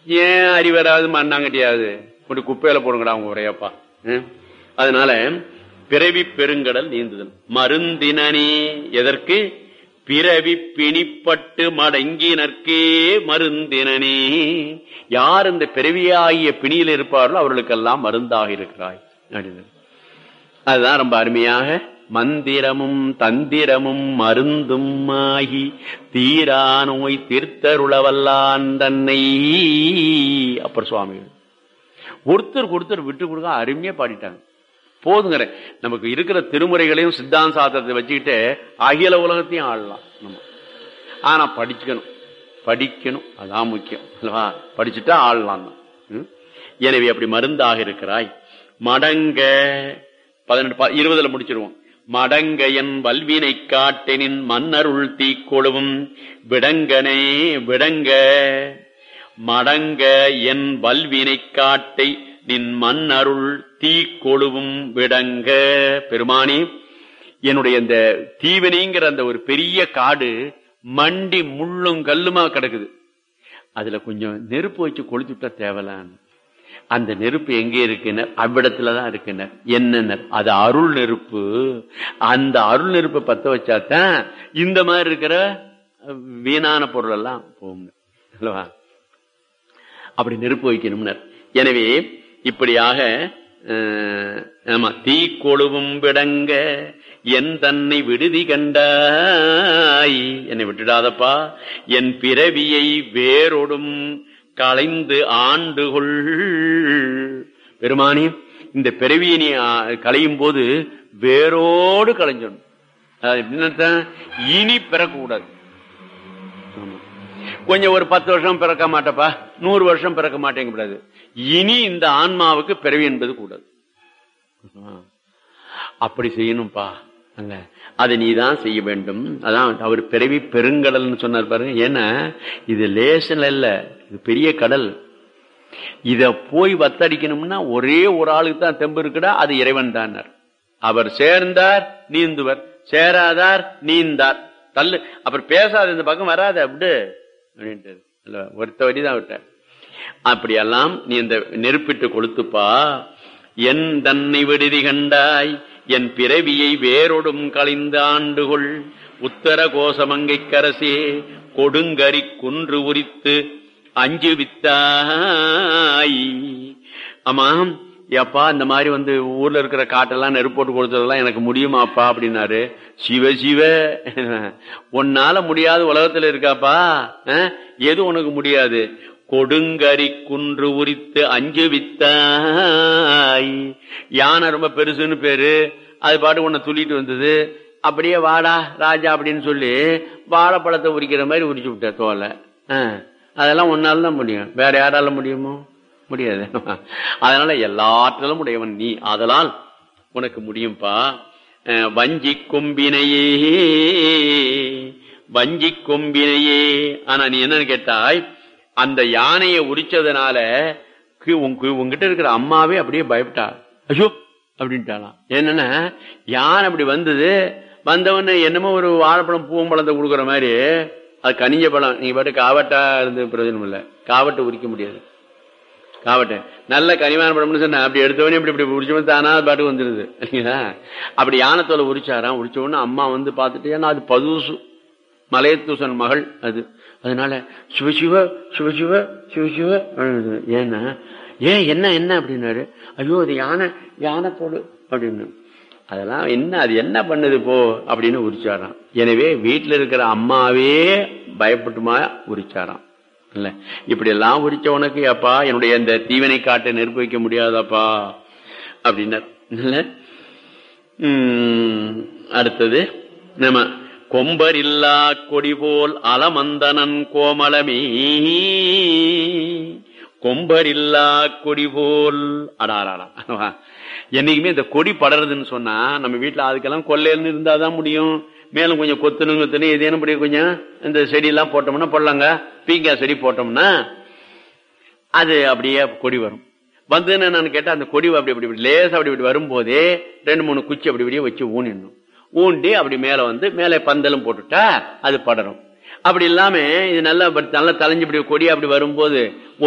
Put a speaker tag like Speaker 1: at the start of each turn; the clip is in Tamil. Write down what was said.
Speaker 1: ஏன் அறிவராது மண்ணாங்கட்டியாவது கொண்டு குப்பையில போடுங்கடா அவங்க உரையப்பா ம்? அதனால பிறவி பெருங்கடல் நீந்துதல் மருந்தினனே எதற்கு பிறவி பிணிப்பட்டு மடங்கினர்க்கே மருந்தினனே யார் இந்த பிறவியாகிய பிணியில் இருப்பார்களோ அவர்களுக்கெல்லாம் மருந்தாக இருக்கிறாய் அப்படின்னு அதுதான் ரொம்ப அருமையாக மந்திரமும் தந்திரமும் மருந்தும் ஆகி தீரா நோய் தீர்த்தருளவல்லான் தன்னை அப்பர் சுவாமிகள் ஒருத்தர் ஒருத்தர் விட்டு கொடுக்க அருமையா பாடிட்டாங்க போதுங்கிற நமக்கு இருக்கிற திருமுறைகளையும் சித்தாந்த சாத்திரத்தை வச்சுக்கிட்டு அகில உலகத்தையும் ஆடலாம் நம்ம ஆனா படிக்கணும் படிக்கணும் அதான் முக்கியம் அல்லவா படிச்சுட்டா ஆடலாம் தான் ம்? எனவே அப்படி மருந்தாக இருக்கிறாய் மடங்க பதினெட்டு ப- இருபதுல முடிச்சிருவோம் மடங்க என் வல்வினை காட்டெனின் மன்னருள் தீக்கொழுவும் விடங்கனே விடங்க மடங்க என் வல்வினை காட்டை நின் மன்னருள் தீக்கொழுவும் விடங்க பெருமானி என்னுடைய இந்த தீவனிங்கிற அந்த ஒரு பெரிய காடு மண்டி முள்ளும் கல்லுமா கிடக்குது அதுல கொஞ்சம் நெருப்பு வச்சு கொளுத்துட்டா தேவலான்னு அந்த நெருப்பு எங்கே இருக்குனர் அவ்விடத்துலதான் இருக்குனர் என்னன்னர் அது அருள் நெருப்பு அந்த அருள் நெருப்பை பத்த வச்சாதான் இந்த மாதிரி இருக்கிற வீணான பொருள் எல்லாம் போகும் அல்லவா அப்படி நெருப்பு வைக்கணும்னர் எனவே இப்படியாக அஹ், ஆமா தீ கொழுவும் விடங்க என் தன்னை விடுதி கண்டாய் என்னை விட்டுடாதப்பா என் பிறவியை வேரோடும் களைந்து ஆண்டுகொள் பெருமானி இந்த பிறவியை நீ ஆ, களையும் போது வேரோடு களைஞ்சிடணும் அது எப்படின்னு அர்த்தம்? இனி பிறக்கக்கூடாது ஆமா. கொஞ்சம் ஒரு பத்து வருஷம் பிறக்க மாட்டப்பா நூறு வருஷம் பிறக்க மாட்டேங்க கூடாது இனி இந்த ஆன்மாவுக்கு பிறவி என்பது கூடாது ஆ. அப்படி செய்யணும்பா அல்ல அதை நீ தான் செய்ய வேண்டும் அதான் அவர் பிறவி பெருங்கடல்னு சொன்னார் பாருங்க ஏன்னா இது லேசன் இல்ல இது பெரிய கடல் இத போய் வத்தடிக்கணும்னா ஒரே ஒரு ஆளுக்கு தான் தெம்பு இருக்குடா அது இறைவன் தானார் அவர் சேர்ந்தார் நீந்துவர் சேராதார் நீந்தார் தள்ளு அப்புறம் பேசாத இந்த பக்கம் வராத அப்படி அப்படின்ட்டு இல்ல, ஒருத்த வடி தான் விட்டார் அப்படியெல்லாம் நீ இந்த நெருப்பிட்டு கொளுத்துப்பா என் தன்னை விடுதி கண்டாய் என் பிறவியை வேறொடும் கழிந்த ஆண்டுகொள் உத்தர கோசமங்கைக்கரசே கொடுங்கரி குன்று உரித்து அஞ்சு வித்தாய் ஆமாம் ஏப்பா இந்த மாதிரி வந்து ஊர்ல இருக்கிற காட்டெல்லாம் நெருப்பு போட்டு கொடுத்ததெல்லாம் எனக்கு முடியுமாப்பா அப்படின்னாரு சிவ சிவ உன்னால முடியாத உலகத்துல இருக்காப்பா அஹ்? எது உனக்கு முடியாது கொடுங்கரி குன்று உரித்து அஞ்சு வித்தாய் யானை ரொம்ப பெருசுன்னு பேரு அது பாட்டு உன்னை துள்ளிட்டு வந்தது அப்படியே வாடா ராஜா அப்படின்னு சொல்லி வாழைப்பழத்தை உரிக்கிற மாதிரி உரிச்சு விட்ட தோலை அஹ். அதெல்லாம் உன்னால தான் முடியும் வேற யாரால முடியுமோ முடியாது அதனால எல்லாற்றிலும் உடையவன் நீ அதனால் உனக்கு முடியும்பா அஹ், வஞ்சி கொம்பினையே வஞ்சி கொம்பினையே ஆனா நீ என்னன்னு கேட்டாய் அந்த யானையை உரிச்சதுனால கி- உங்க- உங்ககிட்ட இருக்கிற அம்மாவே அப்படியே பயப்பட்டா ஐயோ அப்படின்ட்டாலாம் என்னன்னா யானை அப்படி வந்தது வந்தவொடனே என்னமோ ஒரு வாழைப்பழம் பூவம்பழத்தை கொடுக்குற மாதிரி அது கனிஞ்ச பழம் நீங்க பாட்டு காவட்டா இருந்து பிரயோஜனம் இல்ல காவட்டை உரிக்க முடியாது காவட்டை நல்ல கனிவான பழம்னு சொன்னா அப்படி எடுத்தவனே இப்படி இப்படி உரிச்சவன் தானா அது பாட்டுக்கு வந்துருது இல்லைங்களா அப்படி யானத்தோலை உரிச்சாராம் உரிச்ச உடனே அம்மா வந்து பார்த்துட்டு ஏன்னா அது பதுசு மலையத்தூசன் மகள் அது அதனால சிவசிவ சிவசிவ சிவசிவ அப்படின்னுது. ஏன்னா ஏன் என்ன என்ன அப்படின்னாரு ஐயோ அது யானை யானை தோடு அப்படின்னு அதெல்லாம் என்ன அது என்ன பண்ணுது போ அப்படின்னு உரிச்சாராம் எனவே வீட்டுல இருக்கிற அம்மாவே பயப்பட்டுமா உரிச்சாராம் இல்ல இப்படி எல்லாம் உரிச்ச உனக்கு அப்பா என்னுடைய இந்த தீவனை காட்டை நெருப்பு வைக்க முடியாதாப்பா அப்படின்னார் இல்ல உம், அடுத்தது நம்ம கொம்பர் இல்லா கொடி போல் அலமந்தனன் கோமளமே கொம்பர் இல்லா கொடி போல் அடாராடா என்னைக்குமே இந்த கொடி படறதுன்னு சொன்னா நம்ம வீட்டுல அதுக்கெல்லாம் கொள்ளையல்னு இருந்தாதான் முடியும் மேலும் கொஞ்சம் கொத்துணும் கொத்துணும் ஏதேனும் இப்படி கொஞ்சம் இந்த செடி எல்லாம் போட்டோம்னா போடலாங்க பீங்காய் செடி போட்டோம்னா அது அப்படியே கொடி வரும் வந்துன்னு நான் கேட்டா அந்த கொடி அப்படி அப்படி இப்படி லேசா அப்படி இப்படி வரும்போதே ரெண்டு மூணு குச்சி அப்படி இப்படியே வச்சு ஊனிடணும் ஊண்டி அப்படி மேல வந்து மேலே பந்தலும் போட்டுட்டா அது படரும் அப்படி இல்லாம இது நல்லா நல்லா தலைஞ்சு இப்படி கொடி அப்படி வரும்போது